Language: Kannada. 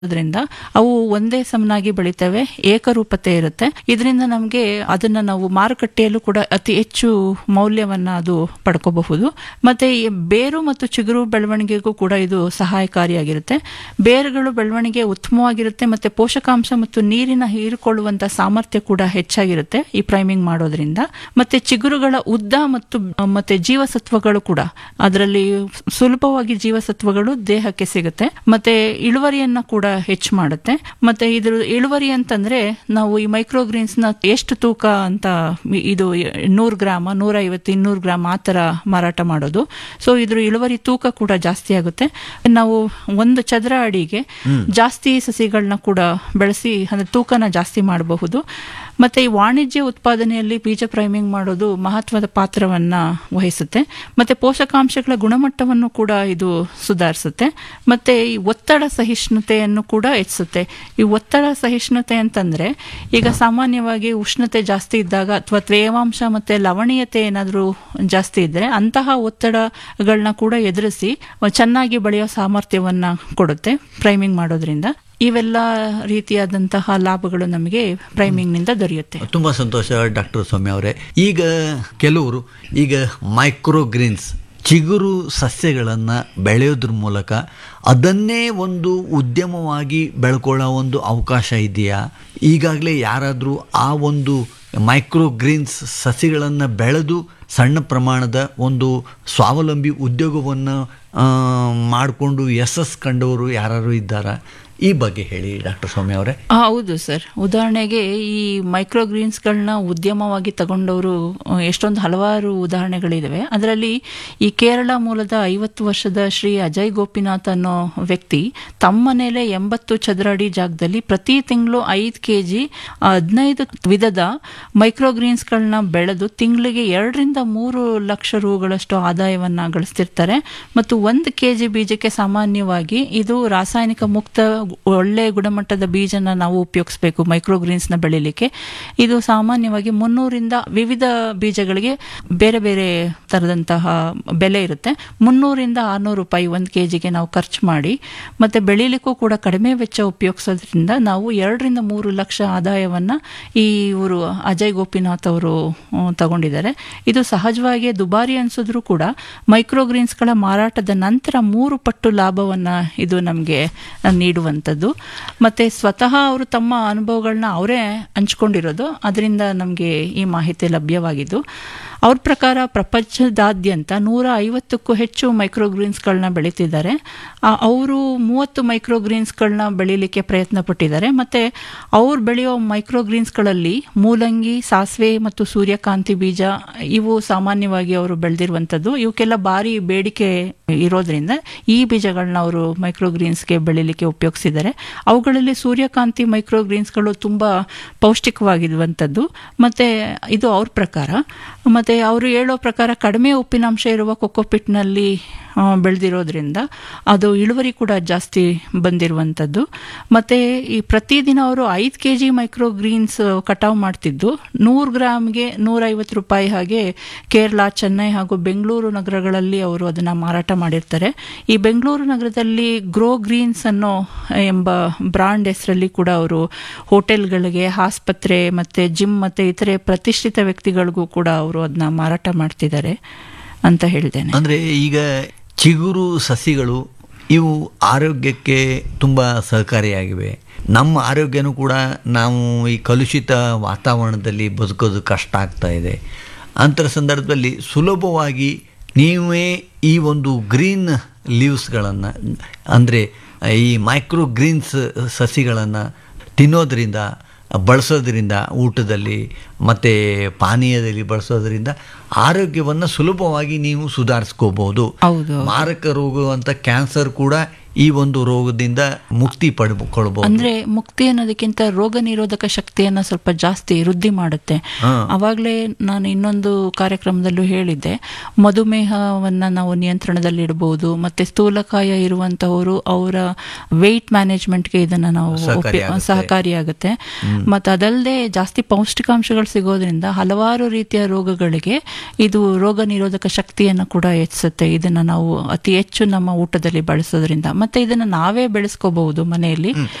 ಅದರಿಂದ ಅವು ಒಂದೇ ಸಮನಾಗಿ ಬೆಳಿತವೆ ಏಕರೂಪತೆ ಇರುತ್ತೆ ಇದರಿಂದ ನಮಗೆ ಅದನ್ನ ನಾವು ಮಾರುಕಟ್ಟೆಯಲ್ಲೂ ಕೂಡ ಅತಿ ಹೆಚ್ಚು ಮೌಲ್ಯವನ್ನ ಅದು ಪಡ್ಕೋಬಹುದು ಮತ್ತೆ ಈ ಬೇರು ಮತ್ತು ಚಿಗುರು ಬೆಳವಣಿಗೆಗೂ ಕೂಡ ಇದು ಸಹಾಯಕಾರಿಯಾಗಿರುತ್ತೆ ಬೇರುಗಳು ಬೆಳವಣಿಗೆ ಉತ್ತಮವಾಗಿರುತ್ತೆ ಮತ್ತೆ ಪೋಷಕಾಂಶ ಮತ್ತು ನೀರಿನ ಹೀರಿಕೊಳ್ಳುವಂತ ಸಾಮರ್ಥ್ಯ ಕೂಡ ಹೆಚ್ಚಾಗಿರುತ್ತೆ ಈ ಪ್ರೈಮಿಂಗ್ ಮಾಡೋದ್ರಿಂದ ಮತ್ತೆ ಚಿಗುರುಗಳ ಉದ್ದ ಮತ್ತು ಮತ್ತೆ ಜೀವಸತ್ವಗಳು ಕೂಡ ಅದರಲ್ಲಿ ಸುಲಭವಾಗಿ ಜೀವಸತ್ವಗಳು ದೇಹಕ್ಕೆ ಸಿಗುತ್ತೆ ಮತ್ತೆ ಇಳುವರಿಯನ್ನ ಕೂಡ ಹೆಚ್ಚು ಮಾಡುತ್ತೆ ಮತ್ತೆ ಇದ್ರ ಇಳುವರಿ ಅಂತಂದ್ರೆ ನಾವು ಈ ಮೈಕ್ರೋಗ್ರೀನ್ಸ್ ನ ಎಷ್ಟು ತೂಕ ಅಂತ ಇದು ನೂರು ಗ್ರಾಮ ನೂರ ಐವತ್ತು ಇನ್ನೂರು ಗ್ರಾಮ್ ಆ ತರ ಮಾರಾಟ ಮಾಡೋದು ಸೊ ಇದ್ರ ಇಳುವರಿ ತೂಕ ಕೂಡ ಜಾಸ್ತಿ ಆಗುತ್ತೆ ನಾವು ಒಂದು ಚದರ ಅಡಿಗೆ ಜಾಸ್ತಿ ಸಸಿಗಳನ್ನ ಕೂಡ ಬೆಳೆಸಿ ಅಂದ್ರೆ ತೂಕನ ಜಾಸ್ತಿ ಮಾಡಬಹುದು ಮತ್ತೆ ಈ ವಾಣಿಜ್ಯ ಉತ್ಪಾದನೆಯಲ್ಲಿ ಬೀಜ ಪ್ರೈಮಿಂಗ್ ಮಾಡೋದು ಮಹತ್ವದ ಪಾತ್ರವನ್ನ ವಹಿಸುತ್ತೆ ಮತ್ತೆ ಪೋಷಕಾಂಶಗಳ ಗುಣಮಟ್ಟವನ್ನು ಕೂಡ ಇದು ಸುಧಾರಿಸುತ್ತೆ ಮತ್ತೆ ಈ ಒತ್ತಡ ಸಹಿಷ್ಣುತೆಯನ್ನು ಕೂಡ ಹೆಚ್ಚಿಸುತ್ತೆ ಈ ಒತ್ತಡ ಸಹಿಷ್ಣುತೆ ಅಂತಂದ್ರೆ ಈಗ ಸಾಮಾನ್ಯವಾಗಿ ಉಷ್ಣತೆ ಜಾಸ್ತಿ ಇದ್ದಾಗ ಅಥವಾ ತೇವಾಂಶ ಮತ್ತೆ ಲವಣೀಯತೆ ಏನಾದರೂ ಜಾಸ್ತಿ ಇದ್ರೆ ಅಂತಹ ಒತ್ತಡಗಳನ್ನ ಕೂಡ ಎದುರಿಸಿ ಚೆನ್ನಾಗಿ ಬೆಳೆಯೋ ಸಾಮರ್ಥ್ಯವನ್ನ ಕೊಡುತ್ತೆ ಪ್ರೈಮಿಂಗ್ ಮಾಡೋದ್ರಿಂದ ಇವೆಲ್ಲ ರೀತಿಯಾದಂತಹ ಲಾಭಗಳು ನಮಗೆ ಪ್ರೈಮಿಂಗ್ ನಿಂದ ದೊರೆಯುತ್ತೆ ತುಂಬಾ ಸಂತೋಷ ಡಾಕ್ಟರ್ ಸೌಮ್ಯ ಅವರೇ ಈಗ ಕೆಲವರು ಈಗ ಮೈಕ್ರೋಗ್ರೀನ್ಸ್ ಚಿಗುರು ಸಸ್ಯಗಳನ್ನು ಬೆಳೆಯೋದ್ರ ಮೂಲಕ ಅದನ್ನೇ ಒಂದು ಉದ್ಯಮವಾಗಿ ಬೆಳ್ಕೊಳ್ಳೋ ಒಂದು ಅವಕಾಶ ಇದೆಯಾ ಈಗಾಗಲೇ ಯಾರಾದರೂ ಆ ಒಂದು ಮೈಕ್ರೋಗ್ರೀನ್ಸ್ ಸಸಿಗಳನ್ನು ಬೆಳೆದು ಸಣ್ಣ ಪ್ರಮಾಣದ ಒಂದು ಸ್ವಾವಲಂಬಿ ಉದ್ಯೋಗವನ್ನು ಮಾಡಿಕೊಂಡು ಯಶಸ್ ಕಂಡವರು ಯಾರು ಇದ್ದಾರಾ ಈ ಬಗ್ಗೆ ಹೇಳಿ ಡಾಕ್ಟರ್ ಸೌಮ್ಯ ಅವರೇ ಹೌದು ಸರ್ ಉದಾಹರಣೆಗೆ ಈ ಮೈಕ್ರೋಗ್ರೀನ್ಸ್ಗಳನ್ನ ಉದ್ಯಮವಾಗಿ ತಗೊಂಡವರು ಎಷ್ಟೊಂದು ಹಲವಾರು ಉದಾಹರಣೆಗಳಿದಾವೆ ಅದರಲ್ಲಿ ಈ ಕೇರಳ ಮೂಲದ ಐವತ್ತು ವರ್ಷದ ಶ್ರೀ ಅಜಯ್ ಗೋಪಿನಾಥ್ ಅನ್ನೋ ವ್ಯಕ್ತಿ ತಮ್ಮ ಮನೇಲೆ ಎಂಬತ್ತು ಚದರ ಅಡಿ ಜಾಗದಲ್ಲಿ ಪ್ರತಿ ತಿಂಗಳು ಐದು ಕೆ ಜಿ ಹದಿನೈದು ವಿಧದ ಮೈಕ್ರೋಗ್ರೀನ್ಸ್ಗಳನ್ನ ಬೆಳೆದು ತಿಂಗಳಿಗೆ ಎರಡರಿಂದ ಮೂರು ಲಕ್ಷ ರೂಗಳಷ್ಟು ಆದಾಯವನ್ನ ಗಳಿಸ್ತಿರ್ತಾರೆ ಮತ್ತು ಒಂದು ಕೆ ಜಿ ಬೀಜಕ್ಕೆ ಸಾಮಾನ್ಯವಾಗಿ ಇದು ರಾಸಾಯನಿಕ ಮುಕ್ತ ಒಳ್ಳೆ ಗುಣಮಟ್ಟದ ಬೀಜನ ನಾವು ಉಪಯೋಗಿಸ್ಬೇಕು ಮೈಕ್ರೋಗ್ರೀನ್ಸ್ ನ ಬೆಳಿಲಿಕ್ಕೆ ಇದು ಸಾಮಾನ್ಯವಾಗಿ ಮುನ್ನೂರಿಂದ ವಿವಿಧ ಬೀಜಗಳಿಗೆ ಬೇರೆ ಬೇರೆ ತರದಂತಹ ಬೆಲೆ ಇರುತ್ತೆ ಮುನ್ನೂರಿಂದ ಆರ್ನೂರು ರೂಪಾಯಿ ಒಂದು ಕೆ ಜಿಗೆ ನಾವು ಖರ್ಚು ಮಾಡಿ ಮತ್ತೆ ಬೆಳಿಲಿಕ್ಕೂ ಕೂಡ ಕಡಿಮೆ ವೆಚ್ಚ ಉಪಯೋಗಿಸೋದ್ರಿಂದ ನಾವು ಎರಡರಿಂದ ಮೂರು ಲಕ್ಷ ಆದಾಯವನ್ನ ಈ ಇವರು ಅಜಯ್ ಗೋಪಿನಾಥ್ ಅವರು ತಗೊಂಡಿದ್ದಾರೆ ಇದು ಸಹಜವಾಗಿ ದುಬಾರಿ ಅನ್ಸಿದ್ರು ಕೂಡ ಮೈಕ್ರೋಗ್ರೀನ್ಸ್ಗಳ ಮಾರಾಟದ ನಂತರ ಮೂರು ಪಟ್ಟು ಲಾಭವನ್ನ ಇದು ನಮಗೆ ನೀಡುವಂತ ಮತ್ತೆ ಸ್ವತಃ ಅವರು ತಮ್ಮ ಅನುಭವಗಳನ್ನ ಅವರೇ ಹಂಚ್ಕೊಂಡಿರೋದು ಅದರಿಂದ ನಮಗೆ ಈ ಮಾಹಿತಿ ಲಭ್ಯವಾಗಿದ್ದು ಅವ್ರ ಪ್ರಕಾರ ಪ್ರಪಂಚದಾದ್ಯಂತ ನೂರ ಐವತ್ತಕ್ಕೂ ಹೆಚ್ಚು ಮೈಕ್ರೋಗ್ರೀನ್ಸ್ಗಳನ್ನ ಬೆಳೀತಿದ್ದಾರೆ ಅವರು ಮೂವತ್ತು ಮೈಕ್ರೋಗ್ರೀನ್ಸ್ಗಳನ್ನ ಬೆಳೀಲಿಕ್ಕೆ ಪ್ರಯತ್ನ ಪಟ್ಟಿದ್ದಾರೆ ಮತ್ತೆ ಅವ್ರು ಬೆಳೆಯೋ ಮೈಕ್ರೋಗ್ರೀನ್ಸ್ಗಳಲ್ಲಿ ಮೂಲಂಗಿ ಸಾಸಿವೆ ಮತ್ತು ಸೂರ್ಯಕಾಂತಿ ಬೀಜ ಇವು ಸಾಮಾನ್ಯವಾಗಿ ಅವರು ಬೆಳೆದಿರುವಂಥದ್ದು ಇವಕ್ಕೆಲ್ಲ ಭಾರಿ ಬೇಡಿಕೆ ಇರೋದ್ರಿಂದ ಈ ಬೀಜಗಳನ್ನ ಅವರು ಮೈಕ್ರೋಗ್ರೀನ್ಸ್ಗೆ ಬೆಳೀಲಿಕ್ಕೆ ಉಪಯೋಗಿಸಿದ್ದಾರೆ ಅವುಗಳಲ್ಲಿ ಸೂರ್ಯಕಾಂತಿ ಮೈಕ್ರೋಗ್ರೀನ್ಸ್ಗಳು ತುಂಬಾ ಪೌಷ್ಟಿಕವಾಗಿರುವಂಥದ್ದು ಮತ್ತೆ ಇದು ಅವ್ರ ಪ್ರಕಾರ ಮತ್ತೆ ಅವರು ಹೇಳೋ ಪ್ರಕಾರ ಕಡಿಮೆ ಉಪ್ಪಿನಾಂಶ ಇರುವ ಕೊಕೋಪಿಟ್ನಲ್ಲಿ ಬೆಳೆದಿರೋದ್ರಿಂದ ಅದು ಇಳುವರಿ ಕೂಡ ಜಾಸ್ತಿ ಬಂದಿರುವಂಥದ್ದು ಮತ್ತೆ ಈ ಪ್ರತಿದಿನ ಅವರು ಐದು ಕೆ ಜಿ ಮೈಕ್ರೋಗ್ರೀನ್ಸ್ ಕಟಾವು ಮಾಡ್ತಿದ್ದು ನೂರು ಗ್ರಾಮ್ಗೆ ನೂರೈವತ್ತು ರೂಪಾಯಿ ಹಾಗೆ ಕೇರಳ ಚೆನ್ನೈ ಹಾಗೂ ಬೆಂಗಳೂರು ನಗರಗಳಲ್ಲಿ ಅವರು ಅದನ್ನ ಮಾರಾಟ ಮಾಡಿರ್ತಾರೆ ಈ ಬೆಂಗಳೂರು ನಗರದಲ್ಲಿ ಗ್ರೋ ಗ್ರೀನ್ಸ್ ಅನ್ನೋ ಎಂಬ ಬ್ರಾಂಡ್ ಹೆಸರಲ್ಲಿ ಕೂಡ ಅವರು ಹೋಟೆಲ್ಗಳಿಗೆ ಆಸ್ಪತ್ರೆ ಮತ್ತೆ ಜಿಮ್ ಮತ್ತೆ ಇತರೆ ಪ್ರತಿಷ್ಠಿತ ವ್ಯಕ್ತಿಗಳಿಗೂ ಕೂಡ ಅವರು ಅದನ್ನ ಮಾರಾಟ ಮಾಡ್ತಿದ್ದಾರೆ ಅಂತ ಹೇಳ್ತೇನೆ ಅಂದ್ರೆ ಈಗ ಚಿಗುರು ಸಸಿಗಳು ಇವು ಆರೋಗ್ಯಕ್ಕೆ ತುಂಬ ಸಹಕಾರಿಯಾಗಿವೆ ನಮ್ಮ ಆರೋಗ್ಯನೂ ಕೂಡ ನಾವು ಈ ಕಲುಷಿತ ವಾತಾವರಣದಲ್ಲಿ ಬದುಕೋದು ಕಷ್ಟ ಆಗ್ತಾ ಇದೆ ಅಂಥ ಸಂದರ್ಭದಲ್ಲಿ ಸುಲಭವಾಗಿ ನೀವೇ ಈ ಒಂದು ಗ್ರೀನ್ ಲೀವ್ಸ್ಗಳನ್ನು ಅಂದರೆ ಈ ಮೈಕ್ರೋ ಗ್ರೀನ್ಸ್ ಸಸಿಗಳನ್ನು ತಿನ್ನೋದ್ರಿಂದ ಬಳಸೋದ್ರಿಂದ ಊಟದಲ್ಲಿ ಮತ್ತು ಪಾನೀಯದಲ್ಲಿ ಬಳಸೋದ್ರಿಂದ ಆರೋಗ್ಯವನ್ನು ಸುಲಭವಾಗಿ ನೀವು ಸುಧಾರಿಸ್ಕೋಬಹುದು ಹೌದು ಮಾರಕ ರೋಗ ಅಂತ ಕ್ಯಾನ್ಸರ್ ಕೂಡ ಈ ಒಂದು ರೋಗದಿಂದ ಮುಕ್ತಿ ಪಡ್ಕೊಳ್ಬಹುದು ಅಂದ್ರೆ ಮುಕ್ತಿ ಅನ್ನೋದಕ್ಕಿಂತ ರೋಗ ನಿರೋಧಕ ಶಕ್ತಿಯನ್ನ ಸ್ವಲ್ಪ ಜಾಸ್ತಿ ವೃದ್ಧಿ ಮಾಡುತ್ತೆ ಅವಾಗಲೇ ನಾನು ಇನ್ನೊಂದು ಕಾರ್ಯಕ್ರಮದಲ್ಲೂ ಹೇಳಿದ್ದೆ ಮಧುಮೇಹವನ್ನ ನಾವು ನಿಯಂತ್ರಣದಲ್ಲಿ ಇಡಬಹುದು ಮತ್ತೆ ಸ್ಥೂಲಕಾಯ ಇರುವಂತವರು ಅವರ ವೆಯ್ಟ್ ಮ್ಯಾನೇಜ್ಮೆಂಟ್ಗೆ ಇದನ್ನ ನಾವು ಸಹಕಾರಿಯಾಗುತ್ತೆ ಮತ್ತೆ ಅದಲ್ಲದೆ ಜಾಸ್ತಿ ಪೌಷ್ಟಿಕಾಂಶಗಳು ಸಿಗೋದ್ರಿಂದ ಹಲವಾರು ರೀತಿಯ ರೋಗಗಳಿಗೆ ಇದು ರೋಗ ನಿರೋಧಕ ಶಕ್ತಿಯನ್ನು ಕೂಡ ಹೆಚ್ಚಿಸುತ್ತೆ ಇದನ್ನ ನಾವು ಅತಿ ಹೆಚ್ಚು ನಮ್ಮ ಊಟದಲ್ಲಿ ಬಳಸೋದ್ರಿಂದ ಮತ್ತೆ ಇದನ್ನ ನಾವೇ ಬೆಳೆಸ್ಕೋಬಹುದು ಮನೆಯಲ್ಲಿ